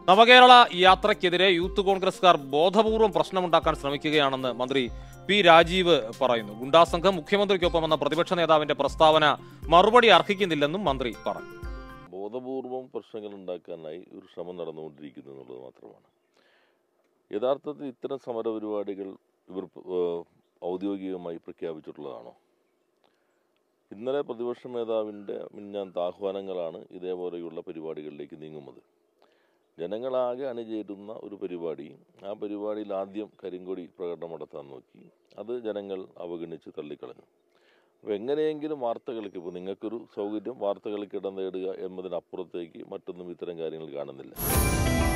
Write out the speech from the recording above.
നവകേരള യാത്രയ്ക്കെതിരെ youth കോൺഗ്രസ്കാർ ബോധപൂർവം പ്രശ്നമുണ്ടാക്കാൻ ശ്രമിക്കുകയാണെന്ന് മന്ത്രി പി രാജീവ് പറയുന്നു ഗുണ്ടാസംഘം മുഖ്യമന്ത്രിക്കൊപ്പം എന്ന പ്രതിപക്ഷ നേതാവിന്റെ പ്രസ്താവന മറുപടി അർഹിക്കുന്നില്ലെന്നും മന്ത്രി പറഞ്ഞു ബോധപൂർവം പ്രശ്നങ്ങൾ ഉണ്ടാക്കാനായി ഒരു ശ്രമം നടന്നുകൊണ്ടിരിക്കുന്നു എന്നുള്ളത് മാത്രമാണ് യഥാർത്ഥത്തിൽ ഇത്തരം സമരപരിപാടികൾ ഇവർ ഏഹ്, ഔദ്യോഗികമായി പ്രഖ്യാപിച്ചിട്ടുള്ളതാണോ ഇന്നലെ പ്രതിപക്ഷ നേതാവിൻ്റെ മിന്നാന്ത ആഹ്വാനങ്ങളാണ് ഇതേപോലെയുള്ള പരിപാടികളിലേക്ക് നീങ്ങുന്നത് ജനങ്ങളാകെ അണിചേരുന്ന ഒരു പരിപാടി ആ പരിപാടിയിൽ ആദ്യം കരിങ്കൊടി പ്രകടനം നടത്താൻ നോക്കി അത് ജനങ്ങൾ അവഗണിച്ച് തള്ളിക്കളഞ്ഞു അപ്പോൾ എങ്ങനെയെങ്കിലും വാർത്തകൾക്ക് ഇപ്പോൾ നിങ്ങൾക്കൊരു സൗകര്യം വാർത്തകൾക്ക് ഇടം നേടുക എന്നതിനപ്പുറത്തേക്ക് മറ്റൊന്നും ഇത്തരം കാര്യങ്ങൾ കാണുന്നില്ല